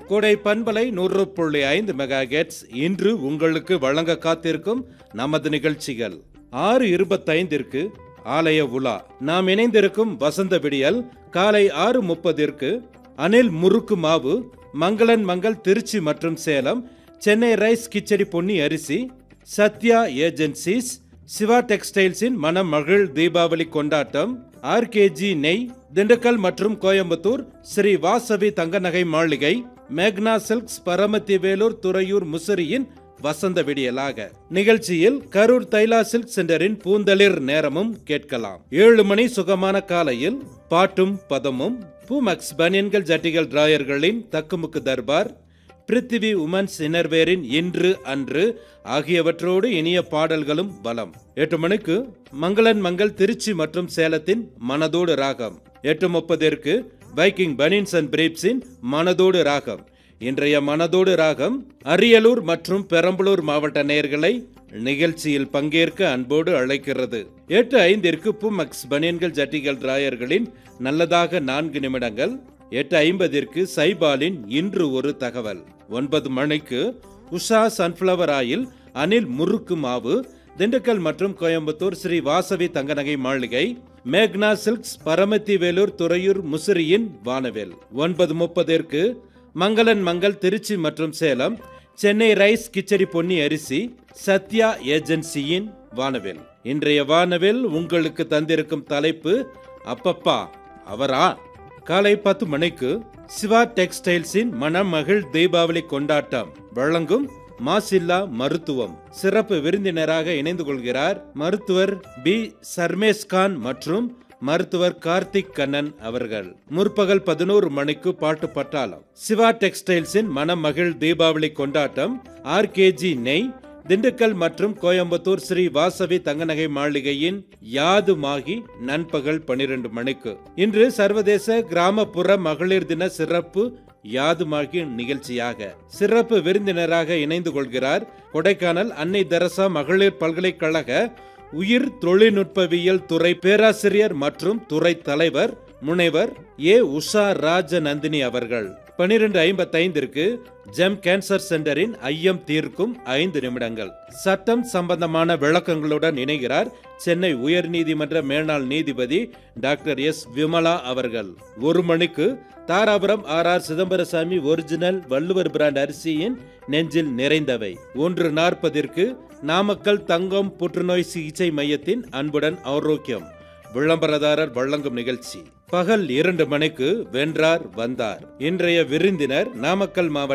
கோடை பண்பலை நூறு புள்ளி ஐந்து மெகா இன்று உங்களுக்கு வழங்க காத்திருக்கும் நமது நிகழ்ச்சிகள் ஆறு இருபத்தைந்திற்கு ஆலய உலா நாம் இணைந்திருக்கும் வசந்த விடியல் காலை ஆறு முப்பதிற்கு அனில் முறுக்கு மாவு மங்களன் மங்கள் திருச்சி மற்றும் சேலம் சென்னை ரைஸ் கிச்சடி பொன்னி அரிசி சத்யா ஏஜென்சிஸ் சிவா டெக்ஸ்டைல்ஸின் மணமகிழ் தீபாவளி கொண்டாட்டம் ஆர்கேஜி நெய் திண்டுக்கல் மற்றும் கோயம்புத்தூர் ஸ்ரீ வாசவி தங்கநகை மாளிகை மேக்னா சில்க்ஸ் பரமத்தி வேலூர் துறையூர் முசிறியின் வசந்த விடியலாக நிகழ்ச்சியில் கரூர் தைலா சில்க் சென்டரின் பூந்தளிர் நேரமும் கேட்கலாம் ஏழு மணி சுகமான காலையில் பாட்டும் பதமும் பூமக்ஸ் பனியன்கள் ஜட்டிகள் டிராயர்களின் தக்குமுக்கு தர்பார் பிருத்திவி உமன்ஸ் இன்னர்வேரின் இன்று அன்று ஆகியவற்றோடு இனிய பாடல்களும் பலம் எட்டு மணிக்கு மங்களன் மங்கள் திருச்சி மற்றும் சேலத்தின் மனதோடு ராகம் எட்டு முப்பதிற்கு பைக்கிங் பனின்ஸ் அண்ட் பிரீப்ஸின் மனதோடு ராகம் இன்றைய மனதோடு ராகம் அரியலூர் மற்றும் பெரம்பலூர் மாவட்ட நேயர்களை நிகழ்ச்சியில் பங்கேற்க அன்போடு அழைக்கிறது எட்டு ஐந்திற்கு புமக்ஸ் பனியன்கள் ஜட்டிகள் டிராயர்களின் நல்லதாக நான்கு நிமிடங்கள் எட்டு ஐம்பதிற்கு சைபாலின் இன்று ஒரு தகவல் ஒன்பது மணிக்கு உஷா சன்ஃப்ளவர் ஆயில் அனில் முறுக்கு மாவு திண்டுக்கல் மற்றும் கோயம்புத்தூர் ஸ்ரீ வாசவி தங்கநகை மாளிகை மேக்னா சில்க்ஸ் பரமத்தி வேலூர் துறையூர் முசிறியின் வானவேல் ஒன்பது முப்பதிற்கு மங்களன் மங்கள் திருச்சி மற்றும் சேலம் சென்னை ரைஸ் கிச்சடி பொன்னி அரிசி சத்யா ஏஜென்சியின் வானவேல் இன்றைய வானவேல் உங்களுக்கு தந்திருக்கும் தலைப்பு அப்பப்பா அவரா காலை பத்து மணிக்கு சிவா டெக்ஸ்டைல்ஸின் மணமகிழ் தீபாவளி கொண்டாட்டம் வழங்கும் மாசில்லா மருத்துவம் சிறப்பு விருந்தினராக இணைந்து கொள்கிறார் மருத்துவர் பி சர்மேஸ் கான் மற்றும் மருத்துவர் கார்த்திக் கண்ணன் அவர்கள் முற்பகல் பதினோரு மணிக்கு பாட்டு பட்டாளம் சிவா டெக்ஸ்டைல்ஸின் மணமகிழ் தீபாவளி கொண்டாட்டம் ஆர்கேஜி நெய் திண்டுக்கல் மற்றும் கோயம்புத்தூர் ஸ்ரீ வாசவி தங்கநகை மாளிகையின் யாதுமாகி நண்பகல் பனிரெண்டு மணிக்கு இன்று சர்வதேச கிராமப்புற மகளிர் தின சிறப்பு யாதுமாகி நிகழ்ச்சியாக சிறப்பு விருந்தினராக இணைந்து கொள்கிறார் கொடைக்கானல் அன்னை தெரசா மகளிர் பல்கலைக்கழக உயிர் தொழில்நுட்பவியல் துறை பேராசிரியர் மற்றும் துறை தலைவர் முனைவர் ஏ உஷா ராஜ நந்தினி அவர்கள் பனிரெண்டு ஐம்பத்தைந்திற்கு ஜெம் கேன்சர் சென்டரின் ஐயம் தீர்க்கும் ஐந்து நிமிடங்கள் சட்டம் சம்பந்தமான விளக்கங்களுடன் இணைகிறார் சென்னை உயர்நீதிமன்ற மேல்நாள் நீதிபதி டாக்டர் எஸ் விமலா அவர்கள் ஒரு மணிக்கு தாராபுரம் ஆர் ஆர் சிதம்பரசாமி ஒரிஜினல் வள்ளுவர் பிராண்ட் அரிசியின் நெஞ்சில் நிறைந்தவை ஒன்று நாற்பதிற்கு நாமக்கல் தங்கம் புற்றுநோய் சிகிச்சை மையத்தின் அன்புடன் ஆரோக்கியம் விளம்பரதாரர் வழங்கும் நிகழ்ச்சி பகல் இரண்டு மணிக்கு வென்றார் வந்தார் இன்றைய விருந்தினர் நாமக்கல் மாவட்ட